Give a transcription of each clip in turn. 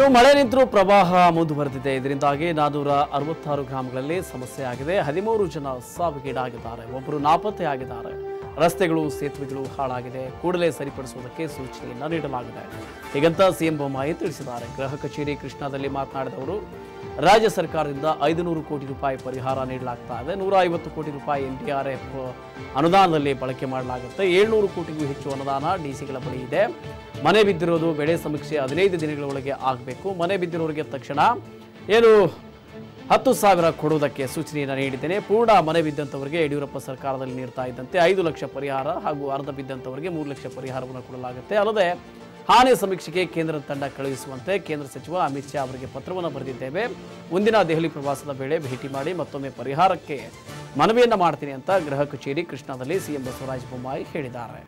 ಇನ್ನು ಮಳೆ ನಿಂತರೂ ಪ್ರವಾಹ ಮುಂದುವರೆದಿದೆ ಇದರಿಂದಾಗಿ ನಾನೂರ ಅರವತ್ತಾರು ಗ್ರಾಮಗಳಲ್ಲಿ ಸಮಸ್ಯೆ ಆಗಿದೆ ಹದಿಮೂರು ಜನ ಸಾವಿಗೀಡಾಗಿದ್ದಾರೆ ಒಬ್ಬರು ನಾಪತ್ತೆ ಆಗಿದ್ದಾರೆ ರಸ್ತೆಗಳು ಸೇತುವೆಗಳು ಹಾಳಾಗಿದೆ ಕೂಡಲೇ ಸರಿಪಡಿಸುವುದಕ್ಕೆ ಸೂಚನೆಯನ್ನ ನೀಡಲಾಗಿದೆ ಹೀಗಂತ ಸಿಎಂ ಬೊಮ್ಮಾಯಿ ತಿಳಿಸಿದ್ದಾರೆ ಗೃಹ ಕಚೇರಿ ಕೃಷ್ಣಾದಲ್ಲಿ ಮಾತನಾಡಿದವರು ರಾಜ್ಯ ಸರ್ಕಾರದಿಂದ ಐದುನೂರು ಕೋಟಿ ರೂಪಾಯಿ ಪರಿಹಾರ ನೀಡಲಾಗ್ತಾ ಇದೆ ನೂರ ಐವತ್ತು ಕೋಟಿ ರೂಪಾಯಿ ಎನ್ಡಿಆರ್ಎಫ್ ಅನುದಾನದಲ್ಲಿ ಬಳಕೆ ಮಾಡಲಾಗುತ್ತೆ ಏಳ್ನೂರು ಕೋಟಿಗೂ ಹೆಚ್ಚು ಅನುದಾನ ಡಿಸಿಗಳ ಬಳಿ ಇದೆ ಮನೆ ಬಿದ್ದಿರೋದು ಬೆಳೆ ಸಮೀಕ್ಷೆ ಹದಿನೈದು ದಿನಗಳ ಒಳಗೆ ಆಗಬೇಕು ಮನೆ ಬಿದ್ದಿರೋರಿಗೆ ತಕ್ಷಣ ಏನು ಹತ್ತು ಸಾವಿರ ಕೊಡುವುದಕ್ಕೆ ಸೂಚನೆಯನ್ನು ನೀಡಿದ್ದೇನೆ ಪೂರ್ಣ ಮನೆ ಬಿದ್ದಂಥವರಿಗೆ ಯಡಿಯೂರಪ್ಪ ಸರ್ಕಾರದಲ್ಲಿ ನೀಡ್ತಾ ಇದ್ದಂತೆ ಐದು ಲಕ್ಷ ಪರಿಹಾರ ಹಾಗೂ ಅರ್ಧ ಬಿದ್ದಂಥವರಿಗೆ ಮೂರು ಲಕ್ಷ ಪರಿಹಾರವನ್ನು ಕೊಡಲಾಗುತ್ತೆ ಅಲ್ಲದೆ ಹಾನಿ ಸಮೀಕ್ಷೆಗೆ ಕೇಂದ್ರ ತಂಡ ಕಳುಹಿಸುವಂತೆ ಕೇಂದ್ರ ಸಚಿವ ಅಮಿತ್ ಶಾ ಅವರಿಗೆ ಪತ್ರವನ್ನು ಬರೆದಿದ್ದೇವೆ ಮುಂದಿನ ದೆಹಲಿ ಪ್ರವಾಸದ ವೇಳೆ ಭೇಟಿ ಮಾಡಿ ಮತ್ತೊಮ್ಮೆ ಪರಿಹಾರಕ್ಕೆ ಮನವಿಯನ್ನ ಮಾಡ್ತೀನಿ ಅಂತ ಗೃಹ ಕಚೇರಿ ಕೃಷ್ಣಾದಲ್ಲಿ ಸಿಎಂ ಬಸವರಾಜ ಬೊಮ್ಮಾಯಿ ಹೇಳಿದ್ದಾರೆ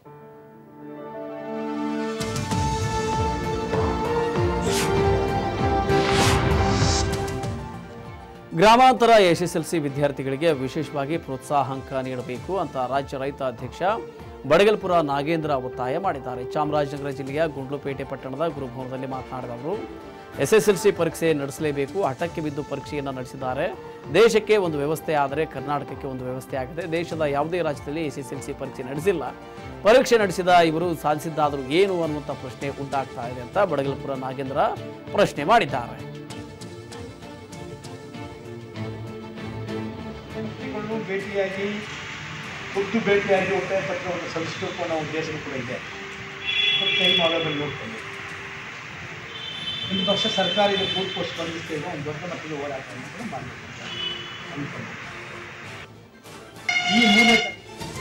ಗ್ರಾಮಾಂತರ ಎಸ್ಎಸ್ಎಲ್ಸಿ ವಿದ್ಯಾರ್ಥಿಗಳಿಗೆ ವಿಶೇಷವಾಗಿ ಪ್ರೋತ್ಸಾಹಾಂಕ ನೀಡಬೇಕು ಅಂತ ರಾಜ್ಯ ರೈತ ಅಧ್ಯಕ್ಷ ಬಡಗಲ್ಪುರ ನಾಗೇಂದ್ರ ಒತ್ತಾಯ ಮಾಡಿದ್ದಾರೆ ಚಾಮರಾಜನಗರ ಜಿಲ್ಲೆಯ ಗುಂಡ್ಲುಪೇಟೆ ಪಟ್ಟಣದ ಗುರುಭವನದಲ್ಲಿ ಮಾತನಾಡಿದ ಅವರು ಎಸ್ಎಸ್ಎಲ್ಸಿ ಪರೀಕ್ಷೆ ನಡೆಸಲೇಬೇಕು ಹಠಕ್ಕೆ ಬಿದ್ದು ಪರೀಕ್ಷೆಯನ್ನು ನಡೆಸಿದ್ದಾರೆ ದೇಶಕ್ಕೆ ಒಂದು ವ್ಯವಸ್ಥೆ ಆದರೆ ಕರ್ನಾಟಕಕ್ಕೆ ಒಂದು ವ್ಯವಸ್ಥೆ ಆಗಿದೆ ದೇಶದ ಯಾವುದೇ ರಾಜ್ಯದಲ್ಲಿ ಎಸ್ಎಸ್ಎಲ್ಸಿ ಪರೀಕ್ಷೆ ನಡೆಸಿಲ್ಲ ಪರೀಕ್ಷೆ ನಡೆಸಿದ ಇವರು ಸಾಧಿಸಿದ್ದಾದರೂ ಏನು ಅನ್ನುವಂಥ ಪ್ರಶ್ನೆ ಉಂಟಾಗ್ತಾ ಇದೆ ಅಂತ ಬಡಗಲ್ಪುರ ನಾಗೇಂದ್ರ ಪ್ರಶ್ನೆ ಮಾಡಿದ್ದಾರೆ ವ್ಯಕ್ತಿಗಳನ್ನು ಭೇಟಿಯಾಗಿ ಖುದ್ದು ಭೇಟಿಯಾಗಿ ಒತ್ತಾಯ ಪತ್ರವನ್ನು ಸಲ್ಲಿಸಬೇಕು ಅನ್ನೋ ಉದ್ದೇಶನೂ ಕೂಡ ಇದೆ ಮತ್ತು ಟೈಮ್ ಅವೈಲೇಬಲ್ ನೋಡ್ಕೊಂಡು ಒಂದು ಪಕ್ಷ ಸರ್ಕಾರ ಇದು ಪೂರ್ತಿ ಸ್ಪಂದಿಸ್ತೇವೆ ಒಂದು ದೊಡ್ಡ ಮಟ್ಟದ ಹೋರಾಟವನ್ನು ಕೂಡ ಮಾಡಬೇಕು ಅಂತ ಅಂದ್ಕೊಂಡು ಈ ಮೂರನೇ ತ-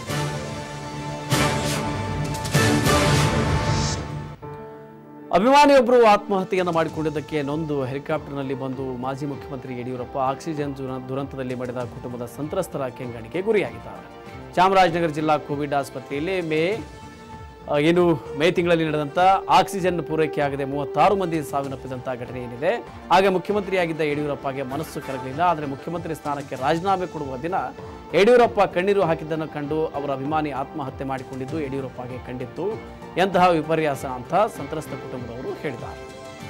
ಅಭಿಮಾನಿಯೊಬ್ಬರು ಆತ್ಮಹತ್ಯೆಯನ್ನು ಮಾಡಿಕೊಂಡಿದ್ದಕ್ಕೆ ನೊಂದು ಹೆಲಿಕಾಪ್ಟರ್ನಲ್ಲಿ ಬಂದು ಮಾಜಿ ಮುಖ್ಯಮಂತ್ರಿ ಯಡಿಯೂರಪ್ಪ ಆಕ್ಸಿಜನ್ ದುರ- ದುರಂತದಲ್ಲಿ ಮಡಿದ ಕುಟುಂಬದ ಸಂತ್ರಸ್ತರ ಕೆಂಗಣಿಗೆ ಗುರಿಯಾಗಿದ್ದಾರೆ ಚಾಮರಾಜನಗರ ಜಿಲ್ಲಾ ಕೋವಿಡ್ ಆಸ್ಪತ್ರೆಯಲ್ಲಿ ಮೇ ಆ, ಏನು ಮೇ ತಿಂಗಳಲ್ಲಿ ನಡೆದಂಥ ಆಕ್ಸಿಜನ್ ಪೂರೈಕೆಯಾಗದೆ ಮೂವತ್ತಾರು ಮಂದಿ ಸಾವನ್ನಪ್ಪಿದಂಥ ಘಟನೆ ಏನಿದೆ ಆಗ ಮುಖ್ಯಮಂತ್ರಿಯಾಗಿದ್ದ ಯಡಿಯೂರಪ್ಪಗೆ ಮನಸ್ಸು ಕರಗಲಿಲ್ಲ ಆದರೆ ಮುಖ್ಯಮಂತ್ರಿ ಸ್ಥಾನಕ್ಕೆ ರಾಜೀನಾಮೆ ಕೊಡುವ ದಿನ ಯಡಿಯೂರಪ್ಪ ಕಣ್ಣೀರು ಹಾಕಿದ್ದನ್ನು ಕಂಡು ಅವರ ಅಭಿಮಾನಿ ಆತ್ಮಹತ್ಯೆ ಮಾಡಿಕೊಂಡಿದ್ದು ಯಡಿಯೂರಪ್ಪಗೆ ಕಂಡಿತ್ತು ಎಂತಹ ವಿಪರ್ಯಾಸ ಅಂತ ಸಂತ್ರಸ್ತ ಕುಟುಂಬದವರು ಹೇಳಿದ್ದಾರೆ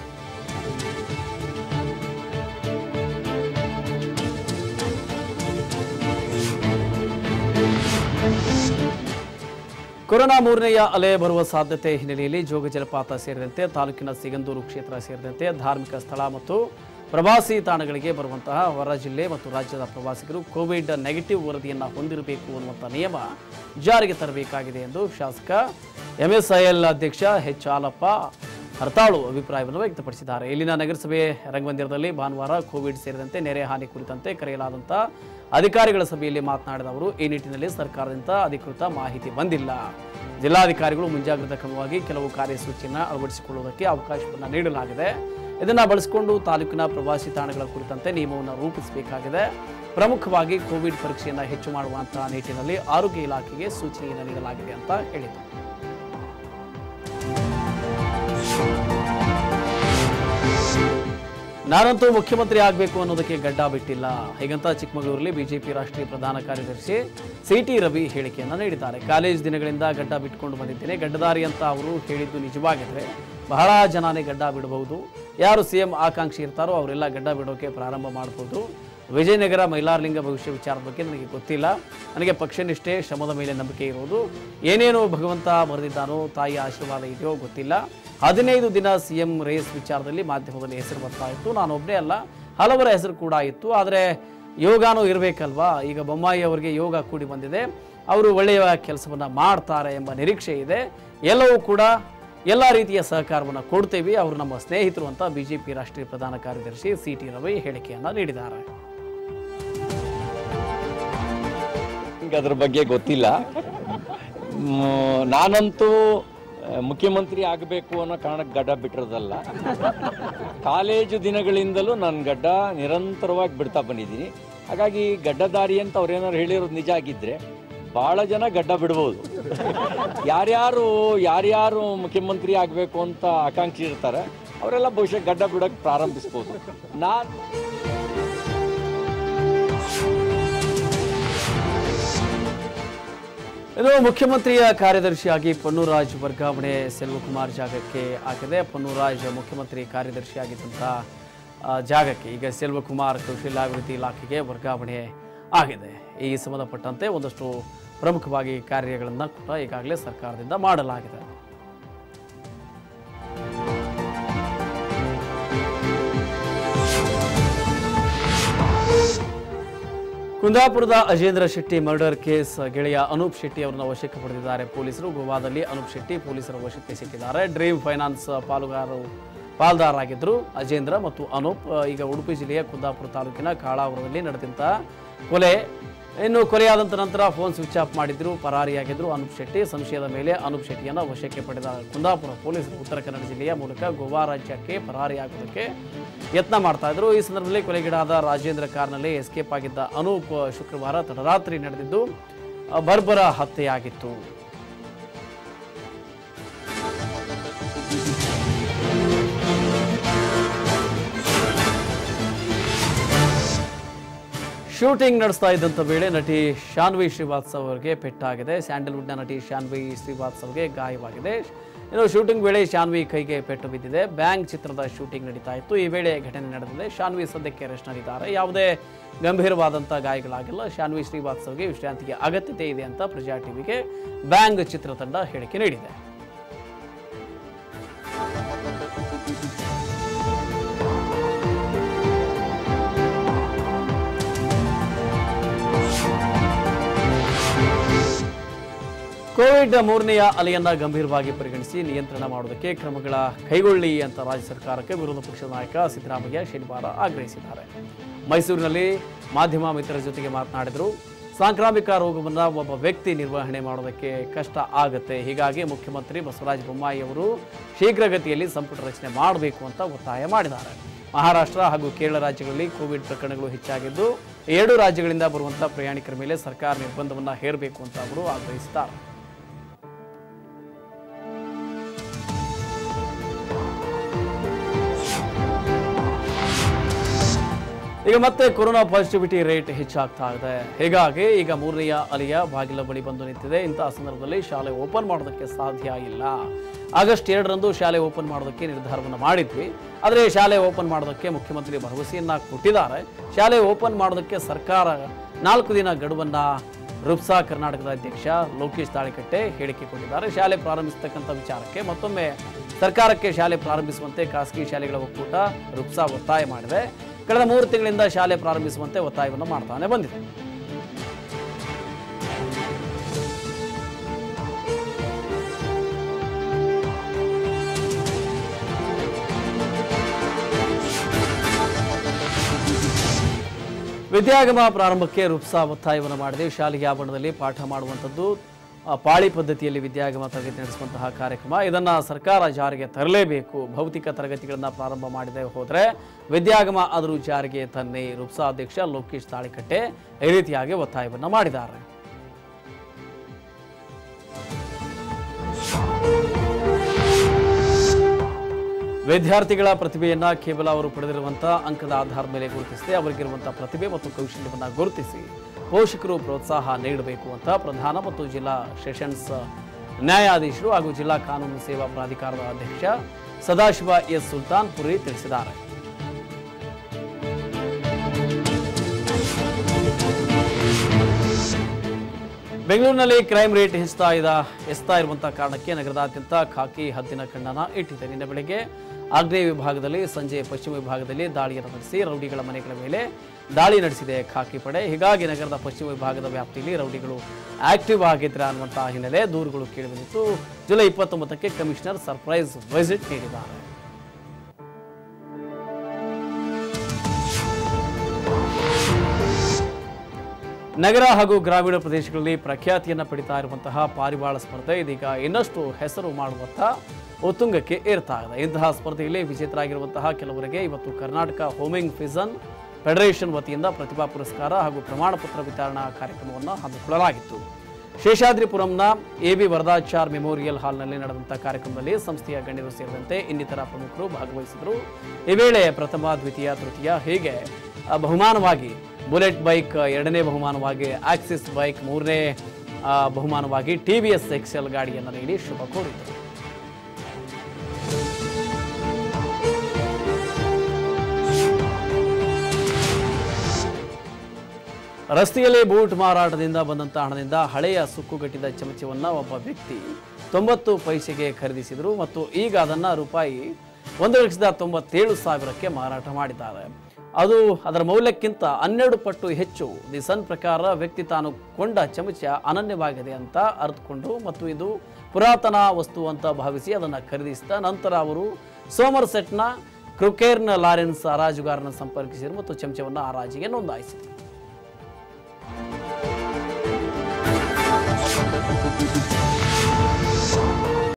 ಕೊರೋನಾ ಮೂರನೆಯ ಅಲೆ ಬರುವ ಸಾಧ್ಯತೆ ಹಿನ್ನೆಲೆಯಲ್ಲಿ ಜೋಗ ಜಲಪಾತ ಸೇರಿದಂತೆ ತಾಲೂಕಿನ ಸಿಗಂದೂರು ಕ್ಷೇತ್ರ ಸೇರಿದಂತೆ ಧಾರ್ಮಿಕ ಸ್ಥಳ ಮತ್ತು ಪ್ರವಾಸಿ ತಾಣಗಳಿಗೆ ಬರುವಂತಹ ಹೊರ ಜಿಲ್ಲೆ ಮತ್ತು ರಾಜ್ಯದ ಪ್ರವಾಸಿಗರು ಕೋವಿಡ್ ನೆಗೆಟಿವ್ ವರದಿಯನ್ನು ಹೊಂದಿರಬೇಕು ಅನ್ನುವಂಥ ನಿಯಮ ಜಾರಿಗೆ ತರಬೇಕಾಗಿದೆ ಎಂದು ಶಾಸಕ ಎಂಎಸ್ಐಎಲ್ ಅಧ್ಯಕ್ಷ ಎಚ್ ಹಾಲಪ್ಪ ಹರ್ತಾಳು ಅಭಿಪ್ರಾಯವನ್ನು ವ್ಯಕ್ತಪಡಿಸಿದ್ದಾರೆ ಇಲ್ಲಿನ ನಗರಸಭೆ ರಂಗಮಂದಿರದಲ್ಲಿ ಭಾನುವಾರ ಕೋವಿಡ್ ಸೇರಿದಂತೆ ನೆರೆ ಹಾನಿ ಕುರಿತಂತೆ ಕರೆಯಲಾದಂಥ ಅಧಿಕಾರಿಗಳ ಸಭೆಯಲ್ಲಿ ಮಾತನಾಡಿದ ಅವರು ಈ ನಿಟ್ಟಿನಲ್ಲಿ ಸರ್ಕಾರದಿಂದ ಅಧಿಕೃತ ಮಾಹಿತಿ ಬಂದಿಲ್ಲ ಜಿಲ್ಲಾಧಿಕಾರಿಗಳು ಮುಂಜಾಗ್ರತಾ ಕ್ರಮವಾಗಿ ಕೆಲವು ಕಾರ್ಯಸೂಚಿಯನ್ನು ಅಳವಡಿಸಿಕೊಳ್ಳುವುದಕ್ಕೆ ಅವಕಾಶವನ್ನು ನೀಡಲಾಗಿದೆ ಇದನ್ನು ಬಳಸಿಕೊಂಡು ತಾಲೂಕಿನ ಪ್ರವಾಸಿ ತಾಣಗಳ ಕುರಿತಂತೆ ನಿಯಮವನ್ನು ರೂಪಿಸಬೇಕಾಗಿದೆ ಪ್ರಮುಖವಾಗಿ ಕೋವಿಡ್ ಪರೀಕ್ಷೆಯನ್ನು ಹೆಚ್ಚು ಮಾಡುವಂತಹ ನಿಟ್ಟಿನಲ್ಲಿ ಆರೋಗ್ಯ ಇಲಾಖೆಗೆ ಸೂಚನೆಯನ್ನು ನೀಡಲಾಗಿದೆ ಅಂತ ಹೇಳಿದರು ನಾನಂತೂ ಮುಖ್ಯಮಂತ್ರಿ ಆಗಬೇಕು ಅನ್ನೋದಕ್ಕೆ ಗಡ್ಡ ಬಿಟ್ಟಿಲ್ಲ ಹೀಗಂತ ಚಿಕ್ಕಮಗಳೂರಲ್ಲಿ ಬಿಜೆಪಿ ರಾಷ್ಟ್ರೀಯ ಪ್ರಧಾನ ಕಾರ್ಯದರ್ಶಿ ಸಿಟಿ ರವಿ ಹೇಳಿಕೆಯನ್ನು ನೀಡಿದ್ದಾರೆ ಕಾಲೇಜ್ ದಿನಗಳಿಂದ ಗಡ್ಡ ಬಿಟ್ಕೊಂಡು ಬಂದಿದ್ದೇನೆ ಗಡ್ಡದಾರಿ ಅಂತ ಅವರು ಹೇಳಿದ್ದು ನಿಜವಾಗಿದ್ರೆ ಬಹಳ ಜನನೇ ಗಡ್ಡ ಬಿಡಬಹುದು ಯಾರು ಸಿಎಂ ಆಕಾಂಕ್ಷಿ ಇರ್ತಾರೋ ಅವರೆಲ್ಲ ಗಡ್ಡ ಬಿಡೋಕೆ ಪ್ರಾರಂಭ ಮಾಡಬಹುದು ವಿಜಯನಗರ ಮೈಲಾರಲಿಂಗ ಭವಿಷ್ಯ ವಿಚಾರದ ಬಗ್ಗೆ ನನಗೆ ಗೊತ್ತಿಲ್ಲ ನನಗೆ ಪಕ್ಷನಿಷ್ಠೆ ಶ್ರಮದ ಮೇಲೆ ನಂಬಿಕೆ ಇರೋದು ಏನೇನು ಭಗವಂತ ಬರೆದಿದ್ದಾನೋ ತಾಯಿಯ ಆಶೀರ್ವಾದ ಇದೆಯೋ ಗೊತ್ತಿಲ್ಲ ಹದಿನೈದು ದಿನ ಸಿಎಂ ರೇಸ್ ವಿಚಾರದಲ್ಲಿ ಮಾಧ್ಯಮದಲ್ಲಿ ಹೆಸರು ಬರ್ತಾ ಇತ್ತು ನಾನು ಒಬ್ಬನೇ ಅಲ್ಲ ಹಲವರ ಹೆಸರು ಕೂಡ ಇತ್ತು ಆದರೆ ಯೋಗಾನೂ ಇರಬೇಕಲ್ವಾ ಈಗ ಬೊಮ್ಮಾಯಿ ಅವರಿಗೆ ಯೋಗ ಕೂಡಿ ಬಂದಿದೆ ಅವರು ಒಳ್ಳೆಯ ಕೆಲಸವನ್ನು ಮಾಡ್ತಾರೆ ಎಂಬ ನಿರೀಕ್ಷೆ ಇದೆ ಎಲ್ಲವೂ ಕೂಡ ಎಲ್ಲ ರೀತಿಯ ಸಹಕಾರವನ್ನು ಕೊಡ್ತೇವೆ ಅವರು ನಮ್ಮ ಸ್ನೇಹಿತರು ಅಂತ ಬಿಜೆಪಿ ರಾಷ್ಟ್ರೀಯ ಪ್ರಧಾನ ಕಾರ್ಯದರ್ಶಿ ಸಿ ಟಿ ರವಿ ಹೇಳಿಕೆಯನ್ನು ನೀಡಿದ್ದಾರೆ ನಂಗೆ ಅದ್ರ ಬಗ್ಗೆ ಗೊತ್ತಿಲ್ಲ ಮ್, ನಾನಂತೂ ಆ, ಮುಖ್ಯಮಂತ್ರಿ ಆಗಬೇಕು ಅನ್ನೋ ಕಾರಣಕ್ಕೆ ಗಡ್ಡ ಬಿಟ್ಟಿರೋದಲ್ಲ ಕಾಲೇಜು ದಿನಗಳಿಂದಲೂ ನಾನು ಗಡ್ಡ ನಿರಂತರವಾಗಿ ಬಿಡ್ತಾ ಬಂದಿದ್ದೀನಿ ಹಾಗಾಗಿ ಗಡ್ಡದಾರಿ ಅಂತ ಅವ್ರೇನಾದ್ರು ಹೇಳಿರೋದು ನಿಜ ಆಗಿದ್ರೆ ಭಾಳ ಜನ ಗಡ್ಡ ಬಿಡ್ಬೋದು ಯಾರ್ಯಾರು ಯಾರ್ಯಾರು ಮುಖ್ಯಮಂತ್ರಿ ಆಗಬೇಕು ಅಂತ ಆಕಾಂಕ್ಷಿ ಇರ್ತಾರೆ ಅವರೆಲ್ಲ ಬಹುಶಃ ಗಡ್ಡ ಬಿಡೋಕ್ಕೆ ಪ್ರಾರಂಭಿಸ್ಬೋದು ನಾನು ಇದು ಮುಖ್ಯಮಂತ್ರಿಯ ಕಾರ್ಯದರ್ಶಿಯಾಗಿ ಪೊನ್ನೂರಾಜ್ ವರ್ಗಾವಣೆ ಸೆಲ್ವಕುಮಾರ್ ಜಾಗಕ್ಕೆ ಆಗಿದೆ ಪೊನ್ನೂರಾಜ್ ಮುಖ್ಯಮಂತ್ರಿ ಕಾರ್ಯದರ್ಶಿಯಾಗಿದ್ದಂಥ ಆ, ಜಾಗಕ್ಕೆ ಈಗ ಸೆಲ್ವಕುಮಾರ್ ಕೌಶಲ್ಯಾಭಿವೃದ್ಧಿ ಇಲಾಖೆಗೆ ವರ್ಗಾವಣೆ ಆಗಿದೆ ಈ ಸಂಬಂಧಪಟ್ಟಂತೆ ಒಂದಷ್ಟು ಪ್ರಮುಖವಾಗಿ ಕಾರ್ಯಗಳನ್ನು ಕೂಡ ಈಗಾಗಲೇ ಸರ್ಕಾರದಿಂದ ಮಾಡಲಾಗಿದೆ ಕುಂದಾಪುರದ ಅಜೇಂದ್ರ ಶೆಟ್ಟಿ ಮರ್ಡರ್ ಕೇಸ್ ಗೆಳೆಯ ಅನೂಪ್ ಶೆಟ್ಟಿ ಅವರನ್ನ ವಶಕ್ಕೆ ಪಡೆದಿದ್ದಾರೆ ಪೊಲೀಸರು ಗೋವಾದಲ್ಲಿ ಅನೂಪ್ ಶೆಟ್ಟಿ ಪೊಲೀಸರ ವಶಕ್ಕೆ ಸಿಕ್ಕಿದ್ದಾರೆ ಡ್ರೀಮ್ ಫೈನಾನ್ಸ್ ಪಾಲುಗಾರರು ಪಾಲ್ದಾರಾಗಿದ್ದರು ಅಜೇಂದ್ರ ಮತ್ತು ಅನೂಪ್ ಆ, ಈಗ ಉಡುಪಿ ಜಿಲ್ಲೆಯ ಕುಂದಾಪುರ ತಾಲೂಕಿನ ಕಾಳಾವರದಲ್ಲಿ ನಡೆದಂಥ ಕೊಲೆ ಇನ್ನು ಕೊಲೆಯಾದಂಥ ನಂತರ ಫೋನ್ ಸ್ವಿಚ್ ಆಫ್ ಮಾಡಿದ್ರು ಪರಾರಿಯಾಗಿದ್ದರು ಅನೂಪ್ ಶೆಟ್ಟಿ ಸಂಶಯದ ಮೇಲೆ ಅನೂಪ್ ಶೆಟ್ಟಿಯನ್ನು ವಶಕ್ಕೆ ಪಡೆದ ಕುಂದಾಪುರ ಪೊಲೀಸರು ಉತ್ತರ ಕನ್ನಡ ಜಿಲ್ಲೆಯ ಮೂಲಕ ಗೋವಾ ರಾಜ್ಯಕ್ಕೆ ಪರಾರಿಯಾಗುವುದಕ್ಕೆ ಯತ್ನ ಮಾಡ್ತಾ ಇದ್ರು ಈ ಸಂದರ್ಭದಲ್ಲಿ ಕೊಲೆಗೀಡಾದ ರಾಜೇಂದ್ರ ಕಾರ್ನಲ್ಲಿ ಎಸ್ಕೇಪ್ ಆಗಿದ್ದ ಅನೂಪ್ ಶುಕ್ರವಾರ ತಡರಾತ್ರಿ ನಡೆದಿದ್ದು ಆ, ಬರ್ಬರ ಹತ್ಯೆಯಾಗಿತ್ತು ಶೂಟಿಂಗ್ ನಡೆಸ್ತಾ ಇದ್ದಂಥ ವೇಳೆ ನಟಿ ಶಾನ್ವಿ ಶ್ರೀವಾತ್ಸವ್ ಅವರಿಗೆ ಪೆಟ್ಟಾಗಿದೆ ಸ್ಯಾಂಡಲ್ವುಡ್ನ ನಟಿ ಶಾನ್ವಿ ಶ್ರೀವಾತ್ಸವ್ಗೆ ಗಾಯವಾಗಿದೆ ಇನ್ನು ಶೂಟಿಂಗ್ ವೇಳೆ ಶಾನ್ವಿ ಕೈಗೆ ಪೆಟ್ಟು ಬಿದ್ದಿದೆ ಬ್ಯಾಂಕ್ ಚಿತ್ರದ ಶೂಟಿಂಗ್ ನಡೀತಾ ಇತ್ತು ಈ ವೇಳೆ ಘಟನೆ ನಡೆದಿದೆ ಶಾನ್ವಿ ಸದ್ಯಕ್ಕೆ ರೆಸ್ಟ್ನಲ್ಲಿದ್ದಾರೆ ಯಾವುದೇ ಗಂಭೀರವಾದಂಥ ಗಾಯಗಳಾಗಿಲ್ಲ ಶಾನ್ವಿ ಶ್ರೀವಾತ್ಸವ್ಗೆ ವಿಶ್ರಾಂತಿಗೆ ಅಗತ್ಯತೆ ಇದೆ ಅಂತ ಪ್ರಜಾ ಟಿವಿಗೆ ಬ್ಯಾಂಗ್ ಚಿತ್ರತಂಡ ಹೇಳಿಕೆ ನೀಡಿದೆ ಕೋವಿಡ್ ಮೂರನೆಯ ಅಲೆಯನ್ನ ಗಂಭೀರವಾಗಿ ಪರಿಗಣಿಸಿ ನಿಯಂತ್ರಣ ಮಾಡುವುದಕ್ಕೆ ಕ್ರಮಗಳ ಕೈಗೊಳ್ಳಿ ಅಂತ ರಾಜ್ಯ ಸರ್ಕಾರಕ್ಕೆ ವಿರೋಧ ಪಕ್ಷದ ನಾಯಕ ಸಿದ್ದರಾಮಯ್ಯ ಶನಿವಾರ ಆಗ್ರಹಿಸಿದ್ದಾರೆ ಮೈಸೂರಿನಲ್ಲಿ ಮಾಧ್ಯಮ ಮಿತ್ರರ ಜೊತೆಗೆ ಮಾತನಾಡಿದರು ಸಾಂಕ್ರಾಮಿಕ ರೋಗವನ್ನು ಒಬ್ಬ ವ್ಯಕ್ತಿ ನಿರ್ವಹಣೆ ಮಾಡೋದಕ್ಕೆ ಕಷ್ಟ ಆಗುತ್ತೆ ಹೀಗಾಗಿ ಮುಖ್ಯಮಂತ್ರಿ ಬಸವರಾಜ ಬೊಮ್ಮಾಯಿ ಅವರು ಶೀಘ್ರಗತಿಯಲ್ಲಿ ಸಂಪುಟ ರಚನೆ ಮಾಡಬೇಕು ಅಂತ ಒತ್ತಾಯ ಮಾಡಿದ್ದಾರೆ ಮಹಾರಾಷ್ಟ್ರ ಹಾಗೂ ಕೇರಳ ರಾಜ್ಯಗಳಲ್ಲಿ ಕೋವಿಡ್ ಪ್ರಕರಣಗಳು ಹೆಚ್ಚಾಗಿದ್ದು ಎರಡು ರಾಜ್ಯಗಳಿಂದ ಬರುವಂಥ ಪ್ರಯಾಣಿಕರ ಮೇಲೆ ಸರ್ಕಾರ ನಿರ್ಬಂಧವನ್ನು ಹೇರಬೇಕು ಅಂತ ಅವರು ಆಗ್ರಹಿಸಿದ್ದಾರೆ ಈಗ ಮತ್ತೆ ಕೊರೋನಾ ಪಾಸಿಟಿವಿಟಿ ರೇಟ್ ಹೆಚ್ಚಾಗ್ತಾ ಇದೆ ಹೀಗಾಗಿ ಈಗ ಮೂರನೆಯ ಅಲೆಯ ಬಾಗಿಲ ಬಳಿ ಬಂದು ನಿಂತಿದೆ ಇಂತಹ ಸಂದರ್ಭದಲ್ಲಿ ಶಾಲೆ ಓಪನ್ ಮಾಡೋದಕ್ಕೆ ಸಾಧ್ಯ ಇಲ್ಲ ಆಗಸ್ಟ್ ಎರಡರಂದು ಶಾಲೆ ಓಪನ್ ಮಾಡೋದಕ್ಕೆ ನಿರ್ಧಾರವನ್ನು ಮಾಡಿದ್ವಿ ಆದರೆ ಶಾಲೆ ಓಪನ್ ಮಾಡೋದಕ್ಕೆ ಮುಖ್ಯಮಂತ್ರಿ ಭರವಸೆಯನ್ನ ಕೊಟ್ಟಿದ್ದಾರೆ ಶಾಲೆ ಓಪನ್ ಮಾಡೋದಕ್ಕೆ ಸರ್ಕಾರ ನಾಲ್ಕು ದಿನ ಗಡುವನ್ನ ರುಪ್ಸಾ ಕರ್ನಾಟಕದ ಅಧ್ಯಕ್ಷ ಲೋಕೇಶ್ ತಾಳಿಕಟ್ಟೆ ಹೇಳಿಕೆ ಕೊಟ್ಟಿದ್ದಾರೆ ಶಾಲೆ ಪ್ರಾರಂಭಿಸತಕ್ಕಂಥ ವಿಚಾರಕ್ಕೆ ಮತ್ತೊಮ್ಮೆ ಸರ್ಕಾರಕ್ಕೆ ಶಾಲೆ ಪ್ರಾರಂಭಿಸುವಂತೆ ಖಾಸಗಿ ಶಾಲೆಗಳ ಒಕ್ಕೂಟ ರುಪ್ಸಾ ಒತ್ತಾಯ ಮಾಡಿದೆ ಕಳೆದ ಮೂರು ತಿಂಗಳಿಂದ ಶಾಲೆ ಪ್ರಾರಂಭಿಸುವಂತೆ ಒತ್ತಾಯವನ್ನು ಮಾಡ್ತಾನೆ ಬಂದಿದೆ ವಿದ್ಯಾಗಮ ಪ್ರಾರಂಭಕ್ಕೆ ರುಪ್ಸಾ ಒತ್ತಾಯವನ್ನು ಮಾಡಿದೆ ಶಾಲೆಗೆ ಆವರಣದಲ್ಲಿ ಪಾಠ ಮಾಡುವಂಥದ್ದು ಆ, ಪಾಳಿ ಪದ್ಧತಿಯಲ್ಲಿ ವಿದ್ಯಾಗಮ ತರಗತಿ ನಡೆಸುವಂತಹ ಕಾರ್ಯಕ್ರಮ ಇದನ್ನು ಸರ್ಕಾರ ಜಾರಿಗೆ ತರಲೇಬೇಕು ಭೌತಿಕ ತರಗತಿಗಳನ್ನು ಪ್ರಾರಂಭ ಮಾಡದೆ ಹೋದರೆ ವಿದ್ಯಾಗಮ ಆದರೂ ಜಾರಿಗೆ ತನ್ನಿ ರುಪ್ಸಾ ಅಧ್ಯಕ್ಷ ಲೋಕೇಶ್ ತಾಳಿಕಟ್ಟೆ ಈ ರೀತಿಯಾಗಿ ಒತ್ತಾಯವನ್ನು ಮಾಡಿದ್ದಾರೆ ವಿದ್ಯಾರ್ಥಿಗಳ ಪ್ರತಿಭೆಯನ್ನ ಕೇವಲ ಅವರು ಪಡೆದಿರುವಂಥ ಅಂಕದ ಆಧಾರದ ಮೇಲೆ ಗುರುತಿಸದೆ ಅವರಿಗಿರುವಂಥ ಪ್ರತಿಭೆ ಮತ್ತು ಕೌಶಲ್ಯವನ್ನು ಗುರುತಿಸಿ ಪೋಷಕರು ಪ್ರೋತ್ಸಾಹ ನೀಡಬೇಕು ಅಂತ ಪ್ರಧಾನ ಮತ್ತು ಜಿಲ್ಲಾ ಸೆಷನ್ಸ್ ನ್ಯಾಯಾಧೀಶರು ಹಾಗೂ ಜಿಲ್ಲಾ ಕಾನೂನು ಸೇವಾ ಪ್ರಾಧಿಕಾರದ ಅಧ್ಯಕ್ಷ ಸದಾಶಿವ ಎಸ್ ಸುಲ್ತಾನ್ ಪುರಿ ತಿಳಿಸಿದ್ದಾರೆ ಬೆಂಗಳೂರಿನಲ್ಲಿ ಕ್ರೈಮ್ ರೇಟ್ ಹೆಚ್ಚುತ್ತಾ ಇದ್ದ ಹೆಚ್ಚುತ್ತಾ ಇರುವಂಥ ಕಾರಣಕ್ಕೆ ನಗರದಾದ್ಯಂತ ಖಾಕಿ ಹದ್ದಿನ ಕಣ್ಣನ ಇಟ್ಟಿದೆ ನಿನ್ನೆ ಬೆಳಗ್ಗೆ ಆಗ್ನೇಯ ವಿಭಾಗದಲ್ಲಿ ಸಂಜೆ ಪಶ್ಚಿಮ ವಿಭಾಗದಲ್ಲಿ ದಾಳಿಯನ್ನು ನಡೆಸಿ ರೌಡಿಗಳ ಮನೆಗಳ ಮೇಲೆ ದಾಳಿ ನಡೆಸಿದೆ ಖಾಕಿ ಪಡೆ ಹೀಗಾಗಿ ನಗರದ ಪಶ್ಚಿಮ ವಿಭಾಗದ ವ್ಯಾಪ್ತಿಯಲ್ಲಿ ರೌಡಿಗಳು ಆಕ್ಟಿವ್ ಆಗಿದ್ರೆ ಅನ್ನುವಂತಹ ಹಿನ್ನೆಲೆ ದೂರುಗಳು ಕೇಳಿಬಂದಿತ್ತು ಜುಲೈ ಇಪ್ಪತ್ತೊಂಬತ್ತಕ್ಕೆ ಕಮಿಷನರ್ ಸರ್ಪ್ರೈಸ್ ವಿಸಿಟ್ ನೀಡಿದ್ದಾರೆ ನಗರ ಹಾಗೂ ಗ್ರಾಮೀಣ ಪ್ರದೇಶಗಳಲ್ಲಿ ಪ್ರಖ್ಯಾತಿಯನ್ನು ಪಡಿತಾ ಇರುವಂತಹ ಪಾರಿವಾಳ ಸ್ಪರ್ಧೆ ಇದೀಗ ಇನ್ನಷ್ಟು ಹೆಸರು ಮಾಡುವಂಥ ಉತ್ತುಂಗಕ್ಕೆ ಏರ್ತಾ ಇದೆ ಇಂತಹ ಸ್ಪರ್ಧೆಯಲ್ಲಿ ವಿಜೇತರಾಗಿರುವಂತಹ ಕೆಲವರಿಗೆ ಇವತ್ತು ಕರ್ನಾಟಕ ಹೋಮಿಂಗ್ ಫಿಸನ್ ಫೆಡರೇಷನ್ ವತಿಯಿಂದ ಪ್ರತಿಭಾ ಪುರಸ್ಕಾರ ಹಾಗೂ ಪ್ರಮಾಣ ಪತ್ರ ವಿತರಣಾ ಕಾರ್ಯಕ್ರಮವನ್ನು ಹಮ್ಮಿಕೊಳ್ಳಲಾಗಿತ್ತು ಶೇಷಾದ್ರಿಪುರಂನ ಎ ಬಿ ವರದಾಚಾರ್ ಮೆಮೋರಿಯಲ್ ಹಾಲ್ನಲ್ಲಿ ನಡೆದಂಥ ಕಾರ್ಯಕ್ರಮದಲ್ಲಿ ಸಂಸ್ಥೆಯ ಗಣ್ಯರು ಸೇರಿದಂತೆ ಇನ್ನಿತರ ಪ್ರಮುಖರು ಭಾಗವಹಿಸಿದರು ಈ ವೇಳೆ ಪ್ರಥಮ ದ್ವಿತೀಯ ತೃತೀಯ ಹೀಗೆ ಆ, ಬಹುಮಾನವಾಗಿ ಬುಲೆಟ್ ಬೈಕ್ ಎರಡನೇ ಬಹುಮಾನವಾಗಿ ಆಕ್ಸಿಸ್ ಬೈಕ್ ಮೂರನೇ ಆ, ಬಹುಮಾನವಾಗಿ ಟಿ ವಿ ಎಸ್ ಎಕ್ಸೆಲ್ ಗಾಡಿಯನ್ನು ನೀಡಿ ಶುಭ ಕೋರಿದರು ರಸ್ತೆಯಲ್ಲಿ ಬೂಟ್ ಮಾರಾಟದಿಂದ ಬಂದಂಥ ಹಣದಿಂದ ಹಳೆಯ ಸುಕ್ಕುಗಟ್ಟಿದ ಚಮಚವನ್ನು ಒಬ್ಬ ವ್ಯಕ್ತಿ ತೊಂಬತ್ತು ಪೈಸೆಗೆ ಖರೀದಿಸಿದರು ಮತ್ತು ಈಗ ಅದನ್ನು ರೂಪಾಯಿ ಒಂದು ಲಕ್ಷದ ತೊಂಬತ್ತೇಳು ಸಾವಿರಕ್ಕೆ ಮಾರಾಟ ಮಾಡಿದ್ದಾರೆ ಅದು ಅದರ ಮೌಲ್ಯಕ್ಕಿಂತ ಹನ್ನೆರಡು ಪಟ್ಟು ಹೆಚ್ಚು ದಿ ಸನ್ ಪ್ರಕಾರ ವ್ಯಕ್ತಿ ತಾನು ಕೊಂಡ ಚಮಚ ಅನನ್ಯವಾಗಿದೆ ಅಂತ ಅರ್ಥಕೊಂಡು ಮತ್ತು ಇದು ಪುರಾತನ ವಸ್ತು ಅಂತ ಭಾವಿಸಿ ಅದನ್ನು ಖರೀದಿಸಿದ ನಂತರ ಅವರು ಸೋಮರ್ ಸೆಟ್ನ ಕ್ರುಕೇರ್ನ ಲಾರೆನ್ಸ್ ಹರಾಜುಗಾರನ ಸಂಪರ್ಕಿಸಿದರು ಮತ್ತು ಚಮಚವನ್ನು ಹರಾಜಿಗೆ ನೋಂದಾಯಿಸಿದರು